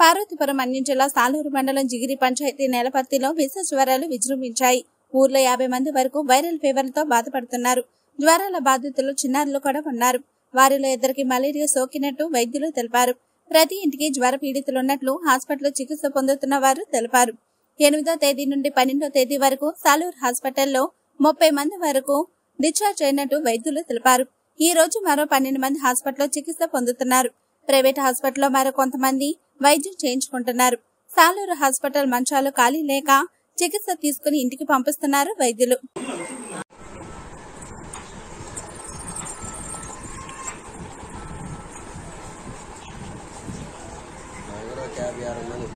పార్వతీపురం అన్యం జిల్లా సాలూరు మండలం జిగిరి పంచాయతీ నేలపర్తిలో విష జ్వరాలు విజృంభించాయి ఊర్లో యాభై మంది వరకు వైరల్ ఫీవర్లతో బాధపడుతున్నారు జ్వరాల బాధితులు చిన్నారులు కూడా ఉన్నారు వారిలో ఇద్దరికి మలేరియా సోకినట్టు వైద్యులు తెలిపారు ప్రతి ఇంటికి జ్వర పీడితులున్నట్లు హాస్పిటల్లో చికిత్స పొందుతున్న వారు తెలిపారు ఎనిమిదో తేదీ నుండి పన్నెండో తేదీ వరకు సాలూరు హాస్పిటల్లో ముప్పై మంది వరకు డిశ్చార్జ్ అయినట్టు వైద్యులు తెలిపారు ఈ రోజు మరో పన్నెండు మంది హాస్పిటల్లో చికిత్స పొందుతున్నారు ప్రైవేట్ హాస్పిటల్లో మరో కొంతమంది వైద్యం చేయించుకుంటున్నారు సాలూరు హాస్పిటల్ మంచాలు ఖాళీ లేక చికిత్స తీసుకుని ఇంటికి పంపిస్తున్నారు వైద్యులు నలుగురు యాభై ఆరు మంది